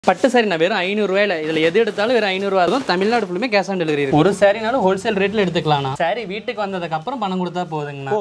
பட்டு சாரி நான் வெறும் ஐநூறுரூவாயில் இதில் எது எடுத்தாலும் வெறும் ஐநூறுரூவா இருக்கும் தமிழ்நாடு ஃபுல்லுமே கேஷ் ஆன் டெலிவரி ஒரு சாரினாலும் ஹோல்சேல் ரேட்டில் எடுத்துக்கலாம் சாரி வீட்டுக்கு வந்ததுக்கு அப்புறம் பணம் கொடுத்தா போதுங்கண்ணா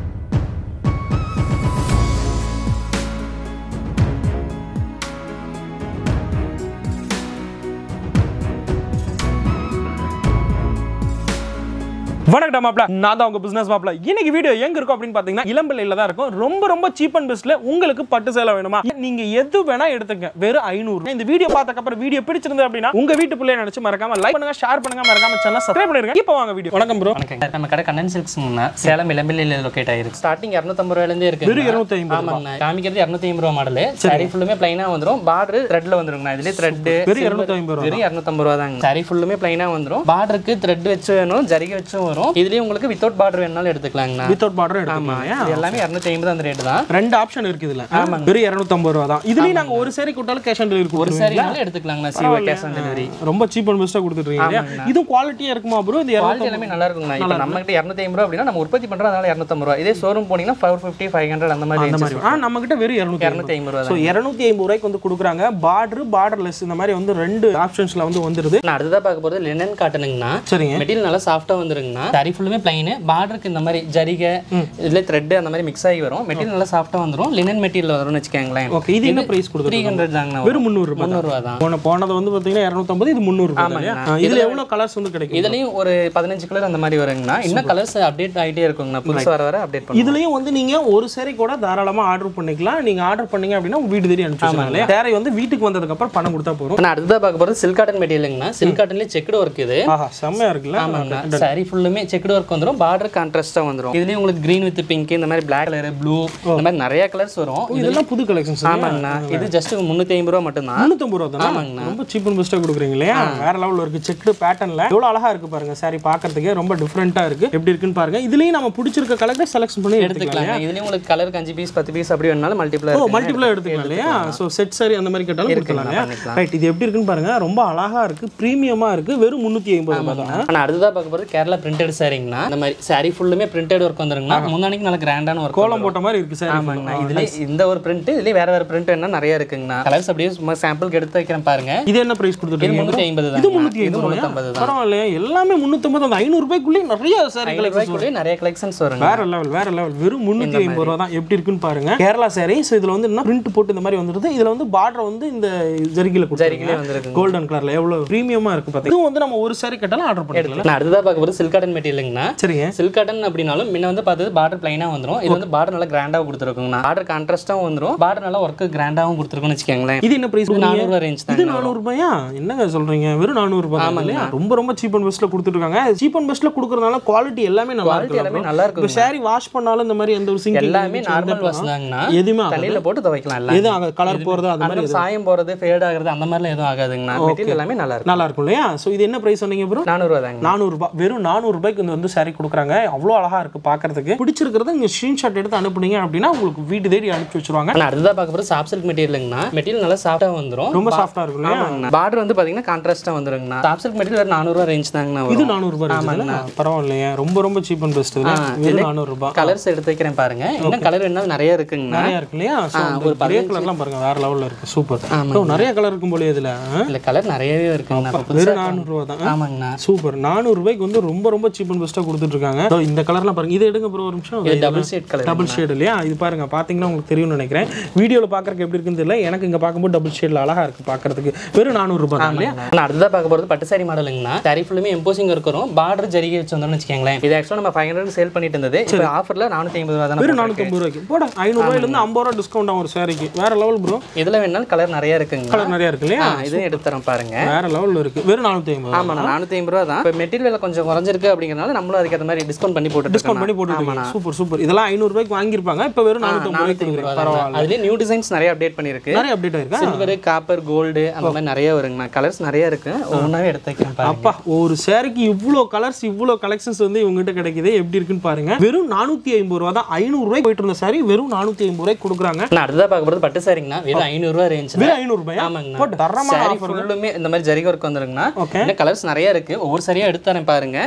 வணக்கம் மாப்ள நான் தான் உங்க பிசினஸ் மாப்ள இன்னைக்கு வீடியோ எங்க இருக்கும் அப்படின்னு பாத்தீங்கன்னா இளம்பிள்ளையில தான் இருக்கும் ரொம்ப ரொம்ப சீப் அண்ட் பெஸ்ட்ல உங்களுக்கு பட்டு சேலை வேணுமா நீங்க எது வேணா எடுத்துங்க வெறும் ஐநூறு இந்த வீடியோ பார்த்ததுக்கு அப்புறம் வீடியோ பிடிச்சிருந்தது அப்படின்னா உங்க வீட்டு பிள்ளைய நினைச்சு மறக்காம லைக் பண்ணுங்க ஷேர் பண்ணுங்க மறக்காம சேனல் சப்ஸ்கிரைப் பண்ணிருங்க இப்போ வாங்க வீடியோ வணக்கம் ப்ரோ வணக்கங்க நம்ம கடை கண்ணன் சில்க்ஸ்ங்கண்ணா சேலம் இளம்பிள்ளையில் லொக்கேட் ஆயிருக்கு ஸ்டார்டிங் இரநூத்தம்பது ரூபாயிலேருந்தே இருக்கு வெறும் 250 ஆமாங்கண்ணா காமிக்கிறது இரநூத்தி ஐம்பது ரூபா மாடல் சாரி ஃபுல்லுமே பிளைனாக வந்துடும் பார்டர் த்ரெட்ல வந்துருங்கண்ணா இதுலேயே த்ரெட் வெறும் 250 ரூபா வெறும் இரநூத்தம்பது ரூபா தாங்க சாரி ஃபுல்லுமே பிளைனாக வந்துடும் பார்டருக்கு த்ரெட் வச்சு வேணும் ஜரிகை வச்சும் வரும் இதுலேயே உங்களுக்கு வித்தவுட் பார்டர் வேணாலும் எடுத்துக்கலாங்கண்ணா வித்தவுட் பார்டர் ஆமா எடுத்துக்கலாம் இது எல்லாமே இரநூத்தி ஐம்பது அந்த ரேட்டு தான் ரெண்டு ஆப்ஷன் இருக்கு இதுல வெறும் 250 ரூபா தான் இதுலயும் நாங்க ஒரு சேரி கூட்டாலும் கேஷ் ஆன் டெலிவரி ஒரு கொடுத்துருவோம் சாரினாலும் எடுத்துக்கலாங்கண்ணா சிஓ கேஷ் ஆன் டெலிவரி ரொம்ப சீப் அண்ட் பெஸ்டா கொடுத்துருக்கீங்க இல்லையா? இதுவும் குவாலிட்டியா இருக்குமா ப்ரோ இது குவாலிட்டி எல்லாமே நல்லா இருக்குங்கண்ணா இப்போ நம்ம கிட்ட இரநூத்தி ஐம்பது ரூபா அப்படின்னா நம்ம உற்பத்தி பண்றோம் அதனால இரநூத்தம்பது ரூபா இதே ஷோரூம் போனீங்கன்னா ஃபோர் ஃபிஃப்டி ஃபைவ் ஹண்ட்ரட் அந்த மாதிரி அந்த மாதிரி ஆ நம்ம கிட்ட வெறும் 250 இரநூத்தி ஐம்பது ரூபா ஸோ இரநூத்தி ஐம்பது ரூபாய்க்கு வந்து கொடுக்குறாங்க பார்டர் பார்டர்லெஸ் இந்த மாதிரி வந்து ரெண்டு ஆப்ஷன்ஸ்ல வந்து வந்துருது நான் அடுத்ததாக பார்க்க போகிறது லினன் காட்டனுங்கண்ணா சரிங்க மெட்டீரியல் நல்லா சாஃப்டாக வந்துருங்கண்ணா சாரி ஃபுல்லுமே பிளைனு பார்டருக்கு இந்த மாதிரி ஜரிகை இதில் த்ரெட் அந்த மாதிரி மிக்ஸ் ஆகி வரும் மெட்டீரியல் நல்லா சாஃப்டாக வந்துரும் லினன் மெட்டீரியல் வரும்னு வச்சுக்கோங்களேன் ஓகே இது என்ன பிரைஸ் த்ரீ கொடுத்துருக்கீங்க ஹண்ட்ரட் தாங்கண்ணா வெறும் முந்நூறு ரூபாய் முந்நூறுரூவா தான் போன போனது வந்து பார்த்தீங்கன்னா இரநூத்தம்பது இது முந்நூறு ரூபாய் இல்லையா? ஆ, இதுல எவ்வளவு கலர்ஸ் வந்து கிடைக்கும் இதுலயும் ஒரு பதினஞ்சு கலர் அந்த மாதிரி வருங்கண்ணா இன்னும் கலர்ஸ் அப்டேட் ஆகிட்டே இருக்குங்கண்ணா புதுசு வர வர அப்டேட் பண்ணுவோம் இதுலயும் வந்து நீங்க ஒரு சேரை கூட தாராளமா ஆர்டர் பண்ணிக்கலாம் நீங்க ஆர்டர் பண்ணீங்க அப்படின்னா உங்க வீடு தேடி அனுப்பிச்சு இல்லையா சேரை வந்து வீட்டுக்கு வந்ததுக்கு அப்புறம் பணம் கொடுத்தா போதும் நான் அடுத்ததாக பார்க்க போகிறது சில்க் காட்டன் மெட்டீரியலுங்கண்ணா சில்க் காட்டன்லேயே செக்குடு ஒர்க் இது ஆஹா செம்மையா இருக்குல்ல ஆமாங்கண்ணா சாரி ஃபுல்லுமே செக்குடு ஒர்க் வந்துரும் பார்டர் கான்ட்ராஸ்ட்டாக வந்துரும் இதுலயும் உங்களுக்கு க்ரீன் வித் பிங்க் இந்த மாதிரி பிளாக் கலர் ப்ளூ இந்த மாதிரி நிறைய கலர்ஸ் வரும் இதெல்லாம் புது கலெக்ஷன்ஸ் ஆமாங்கண்ணா இது ஜஸ்ட் முந்நூற்றி ஐம்பது ரூபா மட்டும்தான் முந்நூத்தம்பது ரூபா தானே ஆமாங்கண்ணா. ரொம்ப சீப் அண்ட் பெஸ்ட்டாக கொடுக்குறீங்க இல்லையா வேற லெவலில் இருக்கு செக்டு பேட்டர்ல எவ்வளோ அழகா இருக்கு பாருங்க சாரி பார்க்கறதுக்கே ரொம்ப டிஃப்ரெண்ட்டாக இருக்கு எப்படி இருக்குன்னு பாருங்க இதுலயும் நம்ம பிடிச்சிருக்க கலரை செலக்ஷன் பண்ணி எடுத்துக்கலாம் எடுத்துக்கலாம் இதுலயும் உங்களுக்கு கலருக்கு அஞ்சு பீஸ் பத்து பீஸ் அப்படி வேணாலும் மல்டிப்ளர் ஓ மல்டிபிளா எடுத்துக்கலாம் இல்லையா ஸோ செட் சாரி அந்த மாதிரி கேட்டாலும் கொடுக்கலாம் இல்லையா பண்ணிக்கலாம். ரைட் இது எப்படி இருக்குன்னு பாருங்க ரொம்ப அழகா இருக்கு ப்ரீமியமா இருக்கு வெறும் முந்நூற்றி ஐம்பது ரூபாய் தான் ஆனால் அடுத்ததாக பார்க்க போகிறது கேரளா பிரிண்டட் சாரிங்கண்ணா இந்த மாதிரி சாரி ஃபுல்லுமே பிரிண்டட் ஒர்க் வந்துருங்கண்ணா முந்தானிக்கு நல்ல கிராண்டான ஒர்க் கோலம் போட்ட மாதிரி இருக்கு சாரி ஆமாங்கண்ணா இதுல இந்த ஒரு பிரிண்ட் இதுலயே வேற வேற பிரிண்ட் என்ன நிறைய இருக்குங்கண்ணா கலர்ஸ் அப்படியே சும்மா சாம்பிளுக்கு எடுத்து வைக்கிறேன் பாருங்க இது என்ன பிரைஸ் இது கொடுத்துருக்கீங்க முந்நூற்றி ஐம்பது இது தான் முந்நூற்றி இது ஐம்பது முந்நூற்றம்பது தான் பரவாயில்லையா எல்லாமே முந்நூற்றம்பது அந்த ஐநூறு ரூபாய்க்குள்ளேயே நிறைய சாரி கலெக்ஷன் ரூபாய்க்குள்ளே நிறைய கலெக்ஷன்ஸ் வருங்க வேற லெவல் வேற லெவல் வெறும் முந்நூற்றி ஐம்பது ரூபா தான் எப்படி இருக்குன்னு பாருங்க கேரளா சாரி ஸோ இதுல வந்து என்ன பிரிண்ட் போட்டு இந்த மாதிரி வந்துருது இதுல வந்து பார்டர் வந்து இந்த ஜரிகில கொடுத்துருக்கீங்க ஜரிகிலே வந்திருக்குங்க கோல்டன் கலர்ல எவ்வளவு ப்ரீமியமா இருக்கு பார்த்தீங்க இதுவும் வந்து நம்ம ஒரு சாரி கட்டாலும் ஆர்டர் பண்ணிக்கலாம் நான் அடுத்ததாக பார்க்க போகிறது சில்க் காட்டன் மெட்டீரியலுங்கண்ணா சரிங்க சில்க் காட்டன் அப்படின்னாலும் முன்ன வந்து பார்த்தது பார்டர் பிளைனாக வந்துரும் இது வந்து பார்டர் நல்லா கிராண்டாக கொடுத்துருக்குங்கண்ணா பார்டர் கான்ட்ராஸ்ட்டாகவும் வந்துரும் பார்டர் நல்லா ஒர்க்கு கிராண்டாகவும் கொடுத்துருக்குன்னு வச்சுக்கோங்களேன் இது என்ன பிரைஸ் இது நானூறுவா ரேஞ்ச் இது தான் நானூறு ரூபாயா என்னங்க சொல்றீங்க வெறும் நானூறு ரூபாய் தான் இல்லையா ரொம்ப ரொம்ப சீப் அண்ட் பெஸ்ட்ல கொடுத்துட்டு இருக்காங்க சீப் அண்ட் பெஸ்ட்ல கொடுக்கறதுனால குவாலிட்டி எல்லாமே நல்லா குவாலிட்டி இருக்கு எல்லாமே நல்லா இப்போ இருக்கும் சாரி வாஷ் பண்ணாலும் இந்த மாதிரி எந்த ஒரு சிங்கிங் எல்லாமே நார்மல் வாஷ் தாங்கண்ணா எதுவுமே ஆகாது. தண்ணியில் போட்டு துவைக்கலாம் எல்லாம் எதுவும் ஆகாது கலர் போறது அது மாதிரி அந்த சாயம் போறது ஃபேட் ஆகுறது அந்த மாதிரிலாம் எதுவும் ஆகாதுங்கண்ணா மெட்டீரியல் எல்லாமே நல்லா இருக்கும் நல்லா இருக்கும் இல்லையா ஸோ இது என்ன பிரைஸ் சொன்னீங்க ப்ரோ நானூறுவா தாங்க நானூறு ரூபாய் வெறும் நானூறு ரூபாய்க்கு வந்து வந்து சாரி கொடுக்குறாங்க அவ்வளோ அழகா இருக்கு பார்க்கறதுக்கு பிடிச்சிருக்கிறத நீங்க ஸ்கிரீன்ஷாட் எடுத்து அனுப்புனீங்க அப்படின்னா உங்களுக்கு வீட்டு தேடி அனுப்பிச்சு வச்சிருவாங்க ஆனால் அடுத்ததாக பார்க்க போகிறது சாஃப்ட் சில்க் மெட்டீரியலுங்கண்ணா மெட்டீரியல் நல்லா சாஃப்டாக வந்துரும் ரொம்ப சாஃப்டா இருக்கும் இல்லையா பார்டர் வந்து பார்த்தீங்கன்னா கான்ட்ராஸ்ட்டாக வந்துருங்கண்ணா சாஃப்ட் சில்க் மெட்டீரியல் வேறு நானூறுவா ரேஞ்ச் தாங்கண்ணா இது வரும் நானூறு ரூபாய் இருக்குதுல்ல? பரவாயில்லையே ரொம்ப ரொம்ப சீப் அண்ட் பெஸ்ட் வெறும் நானூறு ரூபாய் கலர்ஸ் எடுத்து வைக்கிறேன் பாருங்க இன்னும் கலர் வேணாலும் நிறைய இருக்குங்கண்ணா நிறைய இருக்கு இல்லையா ஸோ ஒரு கிரே கலர்லாம் பாருங்க வேற லெவல்ல இருக்கு சூப்பர் ப்ரோ நிறைய கலர் இருக்கும் போல இதுல ஆ? இல்லை கலர் நிறையவே இருக்குங்கண்ணா இப்ப புதுசா- வெறும் நானூறு ரூபா தான் ஆமாங்கண்ணா சூப்பர் நானூறு ரூபாய்க்கு வந்து ரொம்ப ரொம்ப சீப் அண்ட் பெஸ்ட்டாக கொடுத்துட்டு இருக்காங்க So, இந்த கலர்லாம் பாருங்க இதை எடுங்க ப்ரோ ஒரு நிமிஷம் இது double shade colour double shade இல்லையா இது பாருங்க பாத்தீங்கன்னா உங்களுக்கு தெரியும்னு நினைக்கிறேன் வீடியோல பாக்குறதுக்கு எப்படி இருக்குன்னு தெரியல எனக்கு இங்க பார்க்கும்போது டபுள் ஷேட்ல அழகா இருக்கு பாக்குறதுக்கு வெறும் நானூறு ரூபாய் தான் இல்லையா நான் அடுத்ததாக பார்க்க போகிறது பட்டு சாரி மாடலுங்கண்ணா சாரி ஃபுல்லுமே எம்போசிங் இருக்கிறோம் பார்டர் ஜரிகை வச்சு வந்தோம்னு வச்சுக்கோங்களேன் இது ஆக்சுவலாக நம்ம ஃபைவ் ஹண்ட்ரட் சேல் பண்ணிட்டு இருந்தது இப்போ ஆஃபரில் நானூற்றி ஐம்பது ரூபா வெறும் தானே நானூற்றம்பது ரூபாய்க்கு போட ஐநூறு ரூபாயில இருந்து ஐம்பது ரூபா டிஸ்கவுண்ட் ஆகும் ஒரு சாரிக்கு வேற லெவல் ப்ரோ இதில் வேணாலும் கலர் நிறைய இருக்குங்க கலர் நிறைய இருக்கு இல்லையா இதுவும் எடுத்து தரேன் பாருங்க வேற லெவல்ல இருக்கு வெறும் நானூத்தி ஐம்பது ஆமாண்ணா நானூற்றி ஐம்பது ரூபா தான் இப்போ மெட்டீரியல் கொஞ்சம் குறைஞ்சிருக்கு அப்படிங்கிறனால நம்மளும் அதுக்கேற்ற மாதிரி டிஸ்கவுண்ட் பண்ணி போட்டு டிஸ்கவுண்ட் பண்ணி போட்டுருக்கீங்க சூப்பர் சூப்பர் இதெல்லாம் ஐநூறு ரூபாய்க்கு வாங்கியிருப்பாங்க இப்போ வெறும் நானூற்றம்பது ரூபாய்க்கு கொடுக்குறீங்க பரவாயில்ல அதுலேயே நியூ டிசைன்ஸ் நிறைய அப்டேட் பண்ணியிருக்கு நிறைய அப்டேட் ஆயிருக்கா சில்வர் காப்பர் கோல்டு அந்த மாதிரி நிறைய வருங்கண்ணா கலர்ஸ் நிறைய இருக்கு ஒவ்வொன்றாவே எடுத்து வைக்கிறேன் பாருங்க அப்பா ஒரு சேரீக்கு இவ்வளோ கலர்ஸ் இவ்வளோ கலெக்ஷன்ஸ் வந்து இவங்ககிட்ட கிடைக்குது எப்படி இருக்குன்னு பாருங்க வெறும் நானூத்தி ஐம்பது ரூபா தான் ஐநூறு ரூபாய்க்கு போயிட்டு இருந்த சாரி வெறும் நானூத்தி ஐம்பது ரூபாய்க்கு கொடுக்குறாங்க நான் அடுத்ததாக பார்க்க போகிறது பட்டு சாரிங்கண்ணா வெறும் ஐநூறுரூவா ரேஞ்ச் வெறும் ஐநூறு ரூபாயா ஆமாங்கண்ணா போட்டு தரமான சாரி ஆஃபர் ஃபுல்லுமே இந்த மாதிரி ஜரிகை ஒர்க் வந்துருங்கண்ணா ஓகே இன்னும் கலர்ஸ் நிறைய இருக்கு ஒவ்வொரு சரியா எடுத்து தரேன் பாருங்க இதுவே கிரீன்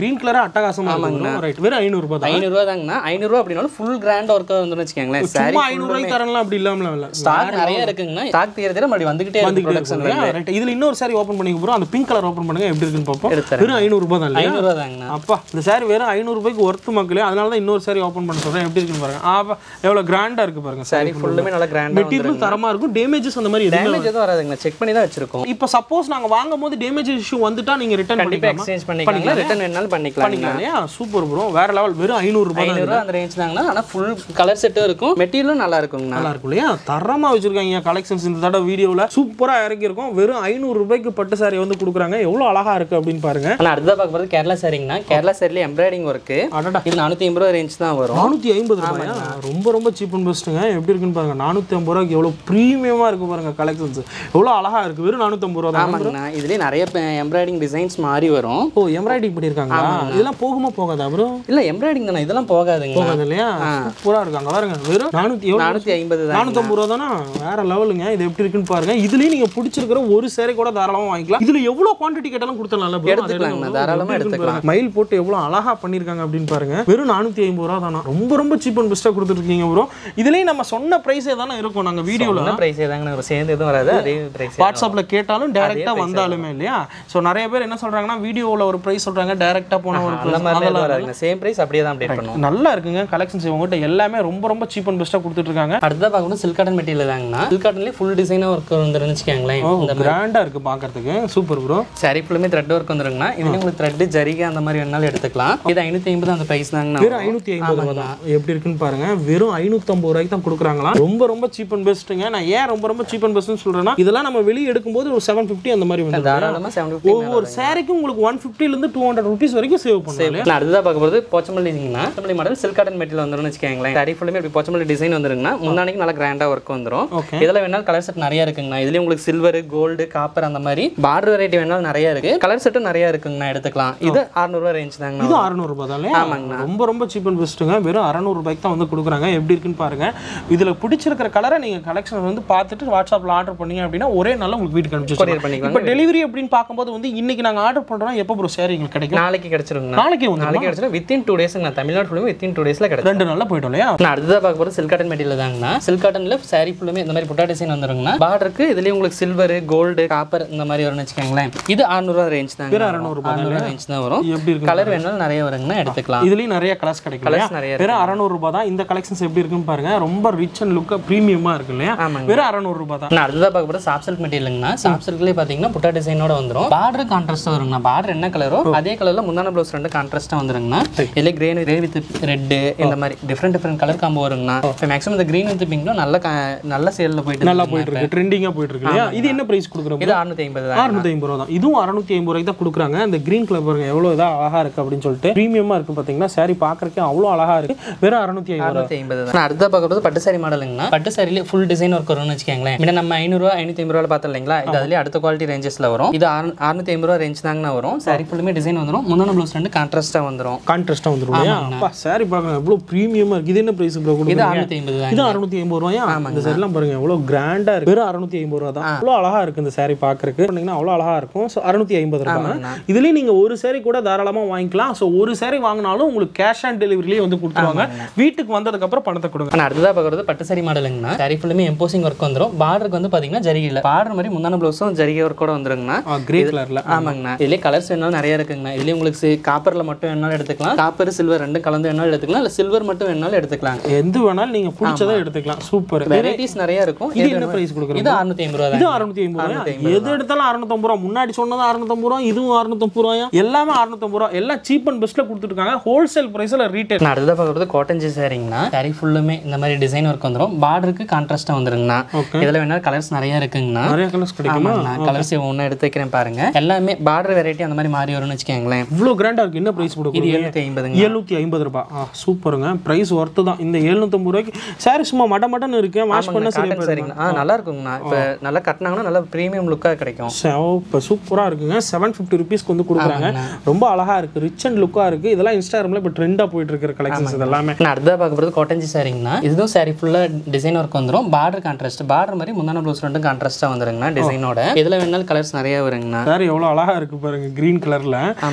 கிரீன் கலரா அட்டகாசமா இருக்கு ரைட் வெறும் ஐநூறு ரூபாய் தான் ஐநூறுரூவா தாங்கண்ணா ஐநூறுரூவா அப்படின்னாலும் ஃபுல் கிராண்ட் ஒர்க்காக வந்துன்னு வச்சுக்கோங்களேன் சாரி சும்மா ஐநூறு ரூபாய்க்கு தரலாம் அப்படி இல்லாமல இல்ல ஸ்டாக் நிறைய இருக்குங்கண்ணா ஸ்டாக் தீரதே மறுபடியும் வந்துகிட்டே இருக்கு ப்ரொடக்ஷன் ரைட் இதுல இன்னொரு சாரி ஓபன் பண்ணி ப்ரோ அந்த பிங்க் கலர் ஓபன் பண்ணுங்க எப்படி இருக்குன்னு பார்ப்போம் எடுத்துறேன். வெறும் ஐநூறு ரூபாய் தான் இல்லையா ஐநூறுரூவா தாங்கண்ணா அப்பா இந்த சாரி வெறும் ஐநூறு ரூபாய்க்கு ஒர்த்து மக்களே அதனால தான் இன்னொரு சாரி ஓபன் பண்ண சொல்றேன் எப்படி இருக்குன்னு பாருங்க ஆப்பா எவ்வளவு கிராண்டா இருக்கு பாருங்க சாரி ஃபுல்லுமே நல்லா கிராண்டாக மெட்டீரியல் தரமா இருக்கும் டேமேஜஸ் அந்த மாதிரி எதுவுமே டேமேஜ் எதுவும் வராதுங்கண்ணா செக் பண்ணி தான் வச்சிருக்கோம் இப்போ சப்போஸ் நாங்க வாங்கும் போது டேமேஜ் இஷ்யூ வந்துட்டா நீங்க ரிட்டர்ன் கண்டிப்பாக பண்ணிக்கலாமா எக்ஸ்சேஞ்ச் பண்ணிக்கலாம் ரிட்டர்ன் வேணாலும் பண்ணிக்கலாம் பண்ணிக்கலாம் இல்லையா சூப்பர் ப்ரோ வேற லெவல் வெறும் ஐநூறு ரூபாய் தான் ஐநூறுரூவா அந்த ரேஞ்ச் தாங்கண்ணா ஆனால் ஃபுல் கலர் செட்டும் இருக்கும் மெட்டீரியலும் நல்லா இருக்குங்கண்ணா நல்லா இருக்கும் இல்லையா தரமா வச்சிருக்காங்க கலெக்ஷன்ஸ் இந்த தடவை வீடியோவில் சூப்பரா இறக்கி இருக்கும் வெறும் ஐநூறு ரூபாய்க்கு பட்டு சாரி வந்து கொடுக்குறாங்க எவ்வளவு அழகா இருக்கு அப்படின்னு பாருங்க ஆனால் அடுத்ததாக பார்க்க போகிறது கேரளா சாரிங்கண்ணா கேரளா சாரிலே எம்ப்ராய்டிங் ஒர்க்கு அடடா இது நானூற்றி ஐம்பது ரூபா ரேஞ்ச் தான் வரும் நானூற்றி ஐம்பது ரூபாயா ரொம்ப ரொம்ப சீப் அண்ட் பெஸ்ட்டுங்க எப்படி இருக்குன்னு பாருங்க நானூற்றி ஐம்பது ரூபாய்க்கு எவ்வளோ ப்ரீமியமாக இருக்கு பாருங்க கலெக்ஷன்ஸ் எவ்வளோ அழகா இருக்கு வெறும் நானூற்றம்பது ரூபா தான் ஆமாங்கண்ணா இதுலேயே நிறைய எம்ப்ராய்டிங் டிசைன்ஸ் மாறி வரும் ஓ எம்ப்ராய்டிங் பண்ணியிருக்காங்களா இதெல்லாம் போகுமா போகாதா ப்ரோ இல்லை எம்ப்ராய்டிங் தானே இதெல்லாம் போகாதுங்க போகாது இல்லையா சூப்பராக இருக்காங்க பாருங்க வெறும் நானூற்றி எவ்வளோ நானூற்றி ஐம்பது தான் நானூற்றம்பது ரூபா தானே வேற லெவலுங்க இது எப்படி இருக்குன்னு பாருங்க இதுலயும் நீங்க பிடிச்சிருக்கிற ஒரு சேரை கூட தாராளமா வாங்கிக்கலாம் இதுல எவ்வளவு குவாண்டிட்டி கேட்டாலும் கொடுத்துடலாம்ல bro? எடுத்துக்கலாங்கண்ணா, அது தாராளமா எப்படி இருக்குன்னு எடுத்துக்கலாம். பாருங்க. மயில் போட்டு எவ்வளவு அழகா பண்ணிருக்காங்க அப்படின்னு பாருங்க வெறும் நானூத்தி ஐம்பது ரூபா தானா ரொம்ப ரொம்ப சீப் அண்ட் பெஸ்டா கொடுத்துருக்கீங்க ப்ரோ இதுலயும் நம்ம சொன்ன பிரைஸே தானே இருக்கும் நாங்க வீடியோல என்ன ப்ரைஸ் தாங்க சேர்ந்து எதுவும் வராது அதே ப்ரைஸ் வாட்ஸ்அப்ல கேட்டாலும் டைரக்டா வந்தாலுமே இல்லையா சோ நிறைய பேர் என்ன சொல்றாங்கன்னா வீடியோல ஒரு பிரைஸ் சொல்றாங்க டைரக்டா போன ஒரு அந்த price. மாதிரிலாம் எதுவும் வராதுங்க சேம் ப்ரைஸ் அப்படியே தான் அப்டேட் பண்ணுவோம் நல்லா இருக்குங்க கலெக்ஷன்ஸ் இவங்ககிட்ட எல்லாமே ரொம்ப ரொம்ப சீப் அண்ட் பெஸ்டா கொடுத்துட்டு இருக்காங்க அடுத்ததாக பார்க்கணும் சில்க் காட்டன் மெட்டீரியல் தாங்கண்ணா சில்க் காட்டன்லேயே ஃபுல் டிசைனாக ஒர்க் வந்துருன்னு வச்சுக்கோங்களேன் இந்த கிராண்டா இருக்கு பாக்குறதுக்கு சூப்பர் ப்ரோ சாரி ஃபுல்லுமே த்ரெட் ஒர்க் வந்துருங்கண்ணா இதுலேயும் உங்களுக்கு த்ரெட் ஜரிகை அந்த மாதிரி வேணாலும் எடுத்துக்கலாம் இது ஐநூற்றி ஐம்பது அந்த ப்ரைஸ் தாங்கண்ணா வெறும் ஐநூத்தி ஐம்பது ரூபா தான் எப்படி இருக்குன்னு பாருங்க வெறும் ஐநூத்தம்பது ரூபாய்க்கு தான் கொடுக்குறாங்களா ரொம்ப ரொம்ப சீப் அண்ட் பெஸ்ட்டுங்க நான் ஏன் ரொம்ப ரொம்ப சீப் அண்ட் பெஸ்ட்னு சொல்றேன்னா இதெல்லாம் நம்ம வெளியே எடுக்கும்போது ஒரு செவன் ஃபிஃப்டி அந்த மாதிரி வந்து தாராளமாக செவன் ஃபிஃப்டி ஒவ்வொரு சாரிக்கும் உங்களுக்கு ஒன் இருந்து டூ ஹண்ட்ரட் ருபீஸ் வரைக்கும் சேவ் பண்ணலாம் நான் அடுத்ததாக பார்க்க போகிறது போச்சமல்லிங்கண்ணா Pochampalli model silk cotton material வந்துரும்னு வச்சுக்கோங்களேன் சாரி ஃபுல்லுமே இப்படி போச்சமல்லி டிசைன் வந்துருங்கண்ணா முன்னாடிக்கு நல்லா கிராண்டாக ஒர்க் வந்துரும் Okay. இதில் வேணாலும் கலர் செட் நிறைய இருக்குங்கண்ணா இதுலேயும் உங்களுக்கு சில்வர் கோல்டு காப்பர் அந்த மாதிரி பார்டர் வெரைட்டி வேணாலும் நிறைய இருக்கு கலர் செட்டும் நிறைய இருக்குங்கண்ணா எடுத்துக்கலாம் இது அறுநூறுவா ரேஞ்ச் தாங்கண்ணா இது அறநூறு ரூபாய் தான் இல்லையா? ரொம்ப ரொம்ப சீப் அண்ட் பெஸ்ட்டுங்க வெறும் அறநூறு ரூபாய்க்கு தான் வந்து கொடுக்குறாங்க எப்படி இருக்குன்னு பாருங்க இதுல பிடிச்சிருக்கிற கலரை நீங்க கலெக்ஷன் வந்து பார்த்துட்டு வாட்ஸ்அப்ல ஆர்டர் பண்ணீங்க அப்படின்னா ஒரே நாள்ல உங்களுக்கு வீட்டுக்கு Courier அனுப்பிச்சு பண்ணிக்கலாம். இப்போ டெலிவரி அப்படின்னு பார்க்கும்போது வந்து இன்னைக்கு நாங்க ஆர்டர் பண்றோம் எப்போ ப்ரோ சாரி எங்களுக்கு கிடைக்கும் நாளைக்கு கிடைச்சிருங்கண்ணா நாளைக்கே வந்து நாளைக்கு கிடைச்சிடும் வித்தின் டூ டேஸ் நான் தமிழ்நாடு ஃபுல்லுமே வித்தின் டூ டேஸில் கிடைச்சிடும் ரெண்டு நாள்ல போயிட்டோம் இல்லையா நான் அடுத்ததாக பார்க்க போகிறது சில்க் காட்டன் மெட்டீரியல் தாங்கண்ணா சில்க் காட்டனில் சாரி ஃபுல்லுமே இந்த மாதிரி புட்டா டிசைன் வந்துருங்கண்ணா பார்டருக்கு இதுலேயும் உங்களுக்கு சில்வர் கோல்டு காப்பர் இந்த மாதிரி வரும்னு வச்சுக்கோங்களேன் இது அறுநூறுவா ரேஞ்ச் தாங்க வெறும் 600 ரூபாய் அறுநூறுவா ரேஞ்ச் தான் வரும் எப்படி இருக்கு கலர் வேணாலும் நிறைய வருங்கண்ணா எடுத்துக்கலாம் இதுலயும் நிறைய கலர்ஸ் கிடைக்கும் Colours இல்லையா? நிறைய வெறும் அறநூறு ரூபாய் தான் இந்த கலெக்ஷன்ஸ் எப்படி இருக்குன்னு பாருங்க ரொம்ப ரிச் அண்ட் லுக்கா ப்ரீமியமா இருக்கு இல்லையா ஆமாங்க. வெறும் அறநூறு ரூபாய் தான் நான் அடுத்ததாக பார்க்க போகிறது சாப் சில்க் மெட்டீரியலுங்கண்ணா சாப் சில்க்லேயே பார்த்தீங்கன்னா புட்டா டிசைனோட வந்துரும் பார்டர் கான்ட்ராஸ்ட்டாக வருங்கண்ணா பார்டர் என்ன கலரோ அதே கலரில் முந்தான ப்ளவுஸ் ரெண்டு கான்ட்ராஸ்ட்டாக வந்துருங்கண்ணா இல்லை கிரேன் கிரே வித் ரெட்டு இந்த மாதிரி டிஃப்ரெண்ட் டிஃப்ரெண்ட் கலர் காம்போ வருங்கண்ணா இப்போ மேக்ஸிமம் இந்த க்ரீன் வித் பிங்க்லாம் நல்ல க- நல்ல சேலில் போயிட்டு நல்லா இருக்குங்க. போயிட்டு இருக்கு ட்ரெண்டிங்கா போயிட்டு இருக்கு இல்லையா இது என்ன பிரைஸ் கொடுக்குறோம் இது அறுநூத்தி ஐம்பது தான் அறுநூத்தி ஐம்பது ரூபா தான் இதுவும் அறுநூத்தி ஐம்பது ரூபாய்க்கு தான் கொடுக்குறாங்க இந்த கிரீன் கலர் பாருங்க எவ்வளவு இதா அழகா இருக்கு அப்படின்னு சொல்லிட்டு ப்ரீமியமா இருக்கு பாத்தீங்கன்னா சாரி பாக்குறதுக்கு அவ்வளவு அழகா இருக்கு வெறும் அறுநூத்தி ஐம்பது ரூபா அறுநூத்தி ஐம்பது தான் அடுத்த பார்க்கறது பட்டு சாரி மாடலுங்கண்ணா பட்டு சாரிலே ஃபுல் டிசைன் ஒர்க் வரும்னு வச்சுக்கோங்களேன் முன்ன நம்ம ஐநூறுரூவா ஐநூற்றி ஐம்பது ரூபா பார்த்தோம் இல்லைங்களா இது அதுலேயே அடுத்த குவாலிட்டி ரேஞ்சஸில் வரும் இது அறுநூத்தி ஐம்பது ரூபா ரேஞ்ச் தாங்கண்ணா வரும் சாரி ஃபுல்லுமே டிசைன் வந்துடும் முந்தான ப்ளவுஸ் ரெண்டு கான்ட்ராஸ்ட்டாக வந்துடும் கான்ட்ராஸ்டா வந்துரும் இல்லையா அப்பா சாரி பாருங்க எவ்வளவு ப்ரீமியமா இருக்கு இது என்ன பிரைஸ் ப்ரோ இது கொடுக்குறீங்க அறுநூத்தி ஐம்பது தான் இது அறுநூத்தி ஐம்பது ரூபாயா இந்த சாரிலாம் பாருங்க எவ்வளவு கிராண்டா இருக்கு வெறும் அறுநூத்தி ஐம்பது ரூபா தான் அவ்வளவு அழகா இருக்கு இந்த சாரி பாக்குறதுக்கு பண்ணீங்கன்னா அவ்வளவு அழகா இருக்கும் ஸோ அறுநூத்தி ஐம்பது ரூபாய் இதுலயும் நீங்க ஒரு சாரி கூட தாராளமா வாங்கிக்கலாம் ஸோ ஒரு சாரி வாங்கினாலும் உங்களுக்கு கேஷ் ஆன் டெலிவரிலேயே வந்து கொடுத்துருவாங்க வீட்டுக்கு வந்ததுக்கு அப்புறம் பணத்தை கொடுங்க ஆனால் அடுத்ததாக பார்க்குறது பட்டு சாரி மாடலுங்கண்ணா சாரி ஃபுல்லுமே எம்போசிங் ஒர்க் வந்துடும் பார்டருக்கு வந்து பார்த்தீங்கன்னா ஜரிகை இல்லை பார்டர் மாதிரி முந்தான ப்ளவுஸும் ஜரிகை ஒர்க்கோட வந்துருங்கண்ணா கிரே கலர்ல ஆமாங்கண்ணா இதுலேயே கலர்ஸ் வேணாலும் நிறைய இருக்குங்கண்ணா இதுலேயே உங்களுக்கு காப்பரில் மட்டும் வேணாலும் எடுத்துக்கலாம் காப்பர் சில்வர் ரெண்டும் கலந்து வேணாலும் எடுத்துக்கலாம் இல்லை சில்வர் மட்டும் வேணாலும் எடுத்துக்கலாம் எது வேணாலும் நீங்க பிடிச்சதை எடுத்துக்கலாம் சூப்பர் வெரைட்டிஸ் நிறைய இருக்கும் இது என்ன பிரைஸ் கொடுக்குறோம் இது அறுநூத்தி ஐம்பது ரூபா இது தான் அறுநூத்தி ஐம்பது ரூபா எது எடுத்தாலும் அறுநூத்தம்பது ரூபா முன்னாடி சொன்னது அறுநூத்தம்பது ரூபா இதுவும் அறுநூத்தம்பது ரூபாயா எல்லாமே அறுநூத்தம்பது ரூபா எல்லாம் சீப் அண்ட் பெஸ்ட்ல கொடுத்துருக்காங்க ஹோல்சேல் பிரைஸ்ல ரீட்டைல் நான் அடுத்ததாக பார்க்குறது காட்டன் ஜி சாரிங்கண்ணா சாரி ஃபுல்லுமே இந்த மாதிரி டிசைன் ஒர்க் வந்துடும் பார்டருக்கு கான்ட்ராஸ்ட்டாக வந்துருங்கண்ணா இதில் வேணாலும் கலர்ஸ் நிறைய இருக்குங்கண்ணா நிறைய கலர்ஸ் கிடைக்குமா ஆமாங்கண்ணா கலர்ஸ் ஒன்று எடுத்து வைக்கிறேன் பாருங்க எல்லாமே பார்டர் வெரைட்டி அந்த மாதிரி மாறி வரும்னு வச்சுக்கோங்களேன் இவ்வளவு கிராண்டா இருக்கு என்ன பிரைஸ் இது கொடுக்குறீங்க எழுநூத்தி ஐம்பதுங்க எழுநூத்தி ஐம்பது ரூபாய் ஆ சூப்பருங்க பிரைஸ் ஒர்த்து தான் இந்த எழுநூத்தம்பது ரூபாய்க்கு சாரி சும்மா மட மட்டன்னு இருக்கு வாஷ் பண்ண சரி காட்டன் சாரிங்கண்ணா ஆ நல்லா இருக்குங்கண்ணா இப்போ நல்லா கட்டினாங்கன்னா நல்லா ப்ரீமியம் லுக்காக கிடைக்கும் இப்போ சூப்பராக இருக்குங்க செவன் ஃபிஃப்டி ருபீஸ்க்கு வந்து கொடுக்குறாங்க ரொம்ப அழகா இருக்கு ரிச் அண்ட் லுக்காக இருக்கு இதெல்லாம் இன்ஸ்டாகிராமில் இப்போ ட்ரெண்டாக போயிட்டு இருக்கிற கலெக்ஷன்ஸ் இது எல்லாமே நான் அடுத்ததாக பார்க்க போகிறது காட்டன் ஜி சாரிங்கண்ணா இதுவும் சாரி ஃபுல்லாக டிசைன் ஒர்க் வந்துடும் பார்டர் கான்ட்ராஸ்ட் பார்டர் மாதிரி முந்தான ப்ளவுஸ் ரெண்டும் கான்ட்ராஸ்ட்டாக வந்துருங்கண்ணா டிசைனோட இதில் வேணாலும் கலர்ஸ் நிறைய வருங்கண்ணா சாரி எவ்வளோ அழகா இருக்கு பாருங்க கிரீன் கலர்ல ஆமாங்க அதுக்கு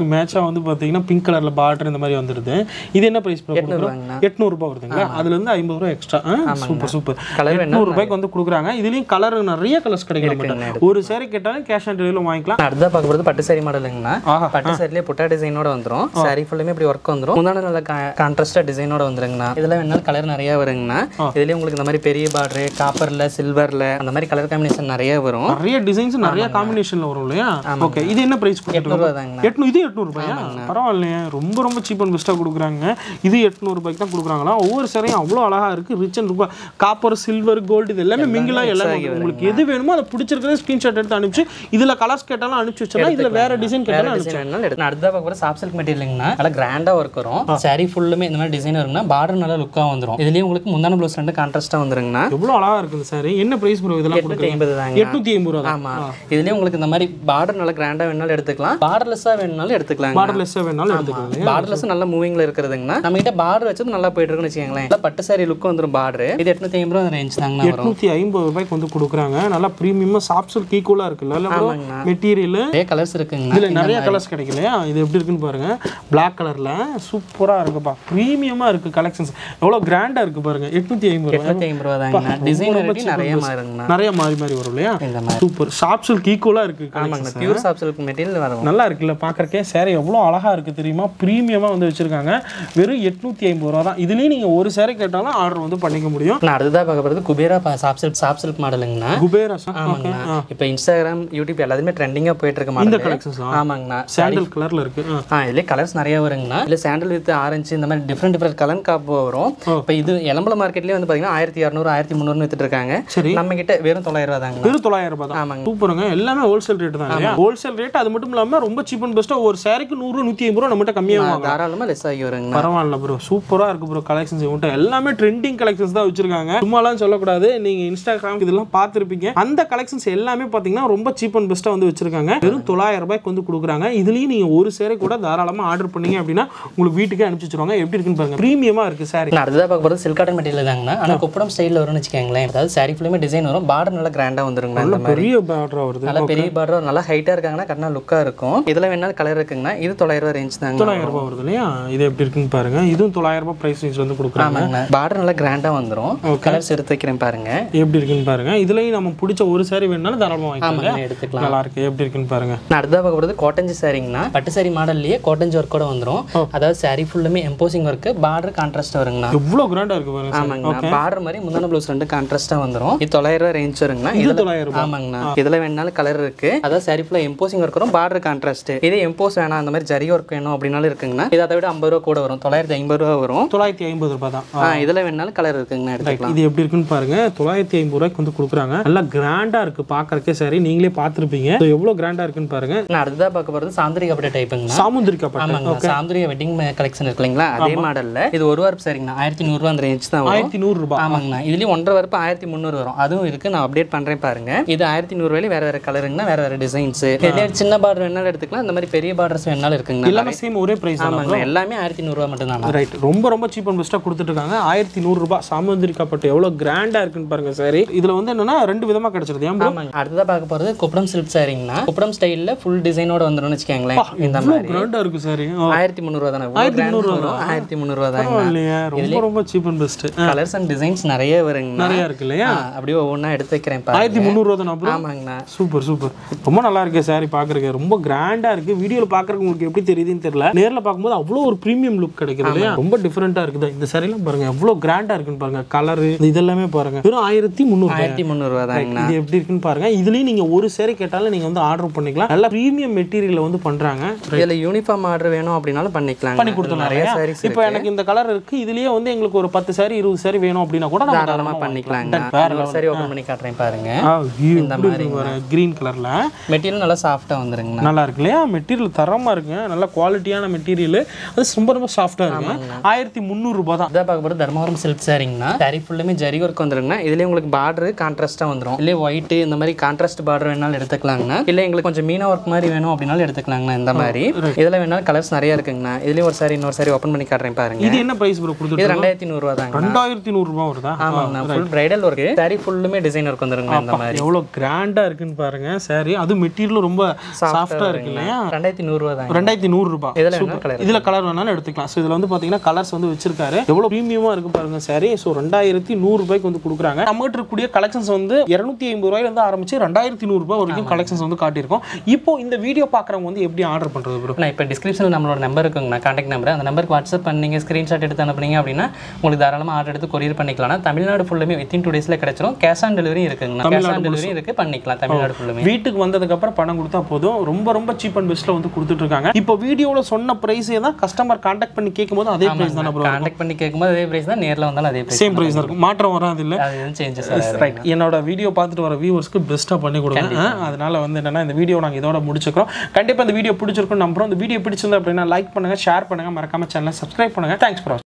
அதுக்கு மேட்சா வந்து பாத்தீங்கன்னா பிங்க் கலர்ல பார்டர் இந்த மாதிரி வந்துருது இது என்ன பிரைஸ் ப்ரோ எட்நூறுவாங்கண்ணா எட்நூறு ரூபாய் வருதுங்களா அதுல இருந்து ஐம்பது ரூபாய் எக்ஸ்ட்ரா சூப்பர் சூப்பர் கலர் வேணா எட்நூறு ரூபாய்க்கு வந்து கொடுக்குறாங்க இதுலயும் கலர் நிறைய கலர்ஸ் கிடைக்கும் நம்மகிட்ட. ஒரு saree கேட்டாலும் கேஷ் ஆன் டெலிவரியில் வாங்கிக்கலாம் அடுத்தா பார்க்க போகிறது பட்டு சாரி மாடலுங்கண்ணா ஆஹா. பட்டு சாரிலேயே புட்டா டிசைனோட வந்துரும் சாரி ஃபுல்லுமே இப்படி ஒர்க் வந்துரும் முந்தான நல்ல கான்ட்ராஸ்டா டிசைனோட வந்துருங்கண்ணா இதெல்லாம் வேணாலும் கலர் நிறைய வருங்கண்ணா இதுலயே உங்களுக்கு இந்த மாதிரி பெரிய பார்டர் காப்பர்ல சில்வர்ல அந்த மாதிரி கலர் காம்பினேஷன் நிறைய வரும் நிறைய டிசைன்ஸ் நிறைய காம்பினேஷன்ல வரும் இல்லையா ஓகே இது என்ன பிரைஸ் எட்நூறுவா தாங்கண்ணா எட்நூறு இது எட்நூறு ரூபாயா பரவாயில்லையே ரொம்ப ரொம்ப சீப் அண்ட் பெஸ்ட்டாக கொடுக்குறாங்க இது எட்நூறு ரூபாய்க்கு தான் கொடுக்குறாங்களா ஒவ்வொரு சேரையும் அவ்வளோ அழகா இருக்கு ரிச் அண்ட் ரூபாய் காப்பர் சில்வர் கோல்டு இது எல்லாமே மிங்கிலா எல்லாமே உங்களுக்கு எது வேணுமோ அதை பிடிச்சிருக்கிறத ஸ்க்ரீன்ஷாட் எடுத்து அனுப்பிச்சு இதுல கலர்ஸ் கேட்டாலும் அனுப்பிச்சு வச்சா இதுல வேற டிசைன் கேட்டாலும் அனுப்பிச்சு டிசைன் வேணாலும் எடுத்து அடுத்தா பார்க்க போகிற சாப் சில்க் மெட்டீரியலுங்கண்ணா நல்லா கிராண்டா ஒர்க் வரும் சாரி ஃபுல்லுமே இந்த மாதிரி டிசைன் வருங்கண்ணா பார்டர் நல்லா லுக்காக வந்துரும் இதுலயே உங்களுக்கு முந்தான ப்ளவுஸ் ரெண்டு கான்ட்ராஸ்டா வந்துருங்கண்ணா எவ்வளோ அழகா இருக்குது சார் என்ன பிரைஸ் ப்ரோ இதெல்லாம் எட்நூத்தி கொடுக்குறீங்க ஐம்பது தாங்க எட்நூத்தி ஐம்பது ரூபா தான் ஆமா இதுலயே உங்களுக்கு இந்த மாதிரி பார்டர் நல்லா கிராண்டா வேணாலும் எடுத்துக்கலாம் பார்டர்லெஸ்ஸா வேணுனாலும் எடுத்துக்கலாம் பார்டர்லெஸ்ஸாக வேணாலும் எடுத்துக்கலாம் பார்டர்லெஸ் நல்ல மூவிங்ல இருக்குதுங்கண்ணா நம்ம கிட்ட பார்டர் வச்சது நல்லா போயிட்டு இருக்குன்னு வச்சுக்கோங்களேன் நல்லா பட்டு சாரி லுக் வந்துரும் பார்டர் இது எட்நூத்தி ஐம்பது ரூபா ரேஞ்ச் தாங்கண்ணா வரும் எட்நூத்தி ஐம்பது ரூபாய்க்கு வந்து கொடுக்குறாங்க நல்லா ப்ரீமியமாக சாஃப்ட் சில்க் ஈக்குவலாக இருக்குல்ல இல்லை ஆமாங்கண்ணா. மெட்டீரியல் நிறைய கலர்ஸ் இருக்குங்கண்ணா இதுல நிறைய கலர்ஸ் கிடைக்கலையா இது எப்படி இருக்குன்னு பாருங்க பிளாக் கலர்ல சூப்பரா இருக்குப்பா ப்ரீமியமா இருக்கு கலெக்ஷன்ஸ் எவ்வளவு கிராண்டா இருக்கு பாருங்க எட்நூத்தி ஐம்பது ரூபாய் எட்நூத்தி ஐம்பது ரூபா தாங்கண்ணா டிசைன் வெரைட்டி நிறைய மாறுங்கண்ணா நிறைய மாறி மாறி வரும் இல்லையா இந்த மாதிரி சூப்பர் ஷாப் சில்க் ஈக்குவலா இருக்கு ஆமாங்கண்ணா பியூர் சாப் சில்க் மெட்டீரியல் வரும் நல்லா இருக்குல்ல பார்க்கறக்கே சேரீ எவ்வளோ அழகா இருக்கு தெரியுமா ப்ரீமியமாக வந்து வச்சிருக்காங்க வெறும் எட்நூத்தி ஐம்பது ரூபா தான் இதுலேயும் நீங்கள் ஒரு சேரீ கேட்டாலும் ஆர்டர் வந்து பண்ணிக்க முடியும் நான் அடுத்ததாக பார்க்க போகிறது குபேரா சாப் சில்க் சாப் சில்க் மாடலுங்கண்ணா குபேரா ஆமாங்கண்ணா இப்போ இன்ஸ்டாகிராம் யூடியூப் எல்லாத்துமே ட்ரெண்டிங்காக போயிட்டு இருக்க மாடல் கலெக்ஷன்ஸ் ஆமாங்கண்ணா சாண்டல் கலர்ல இருக்கு ஆ. ஆ இதுலேயே கலர்ஸ் நிறைய வருங்கண்ணா இல்லை சாண்டல் வித் ஆரஞ்சு இந்த மாதிரி டிஃப்ரெண்ட் டிஃப்ரெண்ட் கலர் காப்பு வரும் இப்போ இது எலம்பல மார்க்கெட்லேயே வந்து பார்த்தீங்கன்னா ஆயிரத்தி இரநூறு ஆயிரத்தி முந்நூறுனு வித்துட்டு இருக்காங்க சரி நம்ம கிட்ட வெறும் தொள்ளாயிரம் ரூபா தாங்கண்ணா வெறும் தொள்ளாயிரம் ரூபாய் தான் ஆமாங்க சூப்பருங்க எல்லாமே ஹோல்சேல் ரேட் தான் இல்லையா ஹோல்சேல் ரேட் அது மட்டும் இல்லாம ரொம்ப சீப் அண்ட் பெஸ்ட்டாக ஒரு சேரீக்கு நூறு நூற்றி ஐம்பது ரூபா நம்மகிட்ட கம்மியாக வாங்க தாராளமாக லெஸ் ஆகி வருங்கண்ணா பரவாயில்ல ப்ரோ சூப்பரா இருக்கு ப்ரோ கலெக்ஷன்ஸ் இவன்ட்ட எல்லாமே ட்ரெண்டிங் கலெக்ஷன்ஸ் தான் வச்சிருக்காங்க சும்மாலாம் சொல்லக்கூடாது நீங்க இன்ஸ்டாகிராம் இதெல்லாம் பார்த்துருப்பீங்க அந்த கலெக்ஷன்ஸ் எல்லாமே பாத்தீங்கன்னா ரொம்ப சீப் அண்ட் பெஸ்ட்டாக வந்து வச்சிருக்காங்க வெறும் தொள்ளாயிரம் ரூபாய்க்கு வந்து கொடுக்குறாங்க இதுலயும் நீங்க ஒரு சேரை கூட தாராளமா ஆர்டர் பண்ணீங்க அப்படின்னா உங்களுக்கு வீட்டுக்கே அனுப்பிச்சு வச்சிருவாங்க எப்படி இருக்குன்னு பாருங்க ப்ரீமியமா இருக்கு சாரி நான் அடுத்ததாக பார்க்க போகிறது சில்க் காட்டன் மெட்டீரியல் தாங்கண்ணா ஆனால் குப்படம் ஸ்டைலில் வரும்னு வச்சுக்கோங்களேன் அதாவது சாரி ஃபுல்லுமே டிசைன் வரும் பார்டர் நல்லா கிராண்டாக வந்துருங்கண்ணா இந்த மாதிரி பெரிய பேட்டரா வருது நல்லா பெரிய பார்டர் நல்லா ஹைட்டாக இருக்காங்கன்னா கரெக்டாக லுக்காக இருக்கும் இதில் வேணாலும் கலர் இருக்குங்கண்ணா இது தொள்ளாயிரம் ரூபா ரேஞ்ச் தாங்க தொள்ளாயிரம் ரூபாய் வருது இல்லையா இது எப்படி இருக்குன்னு பாருங்க இதுவும் தொள்ளாயிரம் ரூபாய் பிரைஸ் ரேஞ்ச் வந்து கொடுக்குறாங்க ஆமாங்கண்ணா பார்டர் நல்லா கிராண்டாக வந்துரும் கலர்ஸ் எடுத்து வைக்கிறேன் பாருங்க எப்படி இருக்குன்னு பாருங்க இதுலயும் நம்ம பிடிச்ச ஒரு சாரி வேணும்னாலும் தாராளமா வாங்கிக்கலாம் ஆமாங்கண்ணா எடுத்துக்கலாம் நல்லா இருக்கு எப்படி இருக்குன்னு பாருங்க நான் அடுத்ததாக பார்க்க போகிறது கோட்டஞ்சி சாரிங்கண்ணா பட்டு சாரி மாடல்லையே கோட்டஞ்சி ஒர்க்கோட வந்துரும் அதாவது சாரி ஃபுல்லுமே எம்போசிங் ஒர்க்கு பார்டர் கான்ட்ராஸ்ட் வருங்கண்ணா எவ்வளவு கிராண்டா இருக்கு பாருங்க ஆமாங்கண்ணா பார்டர் மாதிரி முந்தான ப்ளவுஸ் ரெண்டு கான்ட்ராஸ்ட்டாக வந்துரும் இது தொள்ளாயிரம் ரூபா ரேஞ்ச் வருங்கண்ணா இது இதுல தொள்ளாயிரம் ரூபாய் ஆமாங்கண்ணா இதுல வேணாலும் கலர் இருக்கு அதாவது சாரி ஃபுல்லாக எம்போசிங் ஒர்க் வரும் பார்டர் கான்ட்ராஸ்ட் இதே எம்போஸ் வேணாம் அந்த மாதிரி ஜரி ஒர்க் வேணும் அப்படின்னாலும் இருக்குங்கண்ணா இது அதை விட ஐம்பது ரூபா கூட வரும் தொள்ளாயிரத்தி ஐம்பது ரூபா வரும் தொள்ளாயிரத்தி ஐம்பது ரூபாய் தான் ஆ இதுல வேணாலும் கலர் இருக்குங்கண்ணா எடுத்துக்கலாம் இது எப்படி இருக்குன்னு பாருங்க தொள்ளாயிரத்தி ஐம்பது ரூபாய்க்கு வந்து கொடுக்குறாங்க நல்லா கிராண்டா இருக்கு பாக்குறதுக்கே சரி நீங்களே பார்த்துருப்பீங்க இது எவ்வளவு கிராண்டா இருக்குன்னு பாருங்க நான் அடுத்ததாக பார்க்க போகிறது சாந்திரிகா பட்ட டைப்புங்கண்ணா சாமுந்திரிக்கா பட்டு ஆமாங்க சாந்திரிகா வெட்டிங் கலெக்ஷன் இருக்கு இல்லைங்களா அதே மாடல்ல இது ஒரு வார்ப்பு சரிங்கண்ணா ஆயிரத்தி நூறுரூவா அந்த ரேஞ்ச் தான் வரும் ஆயிரத்தி நூறு ரூபாய் ஆமாங்கண்ணா இதுலயும் ஒன்றரை வரப்பு ஆயிரத்தி முந்நூறு வரும் அதுவும் இருக்கு நான் அப்டேட் பண்றேன் பாருங்க இது ஆயிரத்தி நூறுவாயில வேற வேற கலருங்கண்ணா வேற வேற டிசைன்ஸ் இதுல சின்ன பார்டர் வேணாலும் எடுத்துக்கலாம் இந்த மாதிரி பெரிய பார்டர்ஸ் வேணாலும் இருக்குங்கண்ணா எல்லாமே சேம் ஒரே பிரைஸ் தான் ஆமாங்கண்ணா எல்லாமே ஆயிரத்தி நூறுரூவா மட்டும் தான் ரைட் ரொம்ப ரொம்ப சீப் அண்ட் பெஸ்ட்டாக கொடுத்துட்டு இருக்காங்க ஆயிரத்தி நூறு ரூபாய் சாமுந்திரிக்கா பட்டு எவ்வளவு கிராண்டா இருக்குன்னு பாருங்க சாரி இதுல வந்து என்னன்னா ரெண்டு விதமா கிடைச்சிருது ஏன் bro? ஆமாங்க அடுத்ததா பார்க்க போறது குப்படம் சில்க் சாரிங்கண்ணா குப்படம் ஸ்டைல்ல ஃபுல் டிசைனோட வந்துரும்னு வச்சுக்கோங்களேன் இந்த இவ்வளவு மாதிரி கிராண்டா இருக்கு சாரி ஆயிரத்தி முந்நூறுவா தானே ஆயிரத்தி முந்நூறுவா தாங்க இல்லையா ரொம்ப ரொம்ப cheap and best colours and designs நிறைய வருங்கண்ணா நிறைய இருக்கு இல்லையா ஆ, அப்படியே ஒவ்வொன்றா எடுத்து வைக்கிறேன் பாருங்க ஆயிரத்தி முந்நூறுவா தானே அப்புறம் ஆமாங்கண்ணா சூப்பர் சூப்பர் ரொம்ப நல்லா இருக்கு சாரி பாக்குறதுக்கு ரொம்ப கிராண்டா இருக்கு வீடியோல பாக்குறதுக்கு உங்களுக்கு எப்படி தெரியுதுன்னு தெரியல நேர்ல பார்க்கும்போது அவ்வளோ ஒரு ப்ரீமியம் லுக் கிடைக்குது இல்லையா ரொம்ப டிஃபரெண்டா இருக்குது இந்த சாரிலாம் பாருங்க எவ்வளவு கிராண்டா இருக்குன்னு பாருங்க கலர் இதெல்லாமே பாருங்க வெறும் ஆயிரத்தி முந்நூறு ஆயிரத்தி முந்நூறுவா தாங்கண்ணா இது எப்படி இருக்குன்னு பாருங்க இதுலயும் நீங்க ஒரு சேரி கேட்டாலும் நீங்க வந்து ஆர்டர் பண்ணிக்கலாம் நல்ல ப்ரீமியம் மெட்டீரியல் வந்து பண்றாங்க இதுல யூனிஃபார்ம் ஆர்டர் வேணும் அப்படின்னாலும் பண்ணிக்கலாம் பண்ணி கொடுத்துடலாம் நிறைய இல்லையா? சாரீஸ் இப்போ எனக்கு இந்த கலர் இருக்கு இதுலயே வந்து எங்களுக்கு ஒரு பத்து சாரி இருபது சாரி வேணும் அப்படின்னா கூட நம்ம தாராளமா பண்ணிக்கலாங்க ஒரு சாரி ஓபன் பண்ணி காட்டுறேன் பாருங்க இந்த மாதிரி கிரீன் கலர்ல மெட்டீரியல் நல்லா சாஃப்டா வந்துருங்கண்ணா நல்லா இருக்கு இல்லையா மெட்டீரியல் தரமா இருக்குங்க நல்ல குவாலிட்டியான மெட்டீரியல் அது ரொம்ப ரொம்ப சாஃப்டா இருக்கு ஆயிரத்தி முந்நூறு ரூபாய் தான் இதான் பார்க்க போகிறது தர்மபுரம் சில்க் சாரிங்கண்ணா சாரி ஃபுல்லுமே ஜரி ஒர்க் வந்துருங்கண்ணா இதுலேயே உங்களுக்கு பார்டர் கான்ட்ராஸ்ட்டாக வந்துரும் இல்லையே ஒயிட் இந்த மாதிரி கான்ட்ராஸ்ட் பார்டர் வேணாலும் எடுத்துக்கலாங்கண்ணா இல்லை எங்களுக்கு கொஞ்சம் மீனா ஒர்க் மாதிரி வேணும் அப்படின்னாலும் எடுத்துக்கலாங்கண்ணா இந்த மாதிரி இதில் வேணாலும் கலர்ஸ் நிறைய இருக்குங்கண்ணா இதுலேயும் ஒரு சாரி இன்னொரு சாரி ஓப்பன் பண்ணி காட்டுறேன் பாருங்க இது என்ன பிரைஸ் ப்ரோ இது கொடுத்துருக்கு ரெண்டாயிரத்தி நூறுரூவா தாங்க ரெண்டாயிரத்தி நூறு ரூபாய் வருதா ஆமாங்கண்ணா ஃபுல் பிரைடல் ஒர்க் சாரி ஃபுல்லுமே டிசைன் ஒர்க் வந்துருங்கண்ணா இந்த மாதிரி எவ்வளவு கிராண்டா இருக்குன்னு பாருங்க சாரி அது மெட்டீரியலும் ரொம்ப சாஃப்டா இருக்கு இல்லையா ரெண்டாயிரத்தி நூறுரூவா தான் ரெண்டாயிரத்தி நூறு ரூபாய் இதில் என்ன கலர் இதுல கலர் வேணாலும் எடுத்துக்கலாம் ஸோ இதுல வந்து பாத்தீங்கன்னா கலர்ஸ் வந்து வச்சிருக்காரு எவ்வளவு ப்ரீமியமா இருக்கு பாருங்க சாரி ஸோ ரெண்டாயிரத்தி நூறு ரூபாய்க்கு வந்து கொடுக்குறாங்க நம்மகிட்ட இருக்கக்கூடிய கலெக்ஷன்ஸ் வந்து இருநூத்தி ஐம்பது ரூபாயில இருந்து ஆரம்பிச்சு ரெண்டாயிரத்தி நூறு ரூபாய் வரைக்கும் கலெக்ஷன்ஸ் வந்து காட்டியிருக்கோம் இப்போ இந்த வீடியோ பாக்குறவங்க வந்து எப்படி ஆர்டர் பண்றது ப்ரோ நான் இப்போ டிஸ்கிரிப்ஷனில் நம்மளோட நம்பர் இருக்குங்கண்ணா காண்டாக்ட் நம்பர் அந்த நம்பருக்கு வாட்ஸ்அப் பண்ணீங்க ஸ்க்ரீன்ஷாட் எடுத்து அனுப்புனீங்க அப்படின்னா உங்களுக்கு தாராளமாக ஆர்டர் எடுத்து கொரியர் பண்ணிக்கலாம் தமிழ்நாடு ஃபுல்லுமே வித்தின் டூ டேஸில் கிடைச்சிரும் கேஷ் ஆன் டெலிவரி இருக்குங்கண்ணா கேஷ் ஆன் டெலிவரி இருக்கு பண்ணிக்கலாம் தமிழ்நாடு ஃபுல்லுமே வீட்டுக்கு வந்ததுக்கு அப்புறம் பணம் கொடுத்தா போதும் ரொம்ப ரொம்ப சீப் அண்ட் பெஸ்ட்ல வந்து கொடுத்துட்டு இருக்காங்க இப்போ வீடியோல சொன்ன பிரைஸே தான் கஸ்டமர் கான்டாக்ட் பண்ணி கேட்கும்போது அதே பிரைஸ் தானே ப்ரோ காண்டாக்ட் பண்ணி கேட்கும்போது அதே பிரைஸ் தான் நேரில் வந்தாலும் அதே பிரைஸ் சேம் பிரைஸ் தான் இருக்கும் மாற்றம் வராது இல்ல அது எதுவும் சேஞ்சஸ் ரைட் என்னோட வீடியோ பார்த்துட்டு வர வியூவர்ஸ்க்கு பெஸ்ட்டாக பண்ணி கொடுங்க ஆ, அதனால வந்து என்னன்னா இந்த வீடியோ நாங்கள் இதோட முடிச்சுக்கிறோம் கண்டிப்பாக இந்த வீடியோ பிடிச்சிருக்கும் நம்புறோம் இந்த வீடியோ பிடிச்சிருந்தா அப்படின்னா லைக் பண்ணுங்க ஷேர் பண்ணுங்க மறக்காம சேனலை சப்ஸ்கிரைப் பண்ணுங்க தேங்க்ஸ் ப்ரோ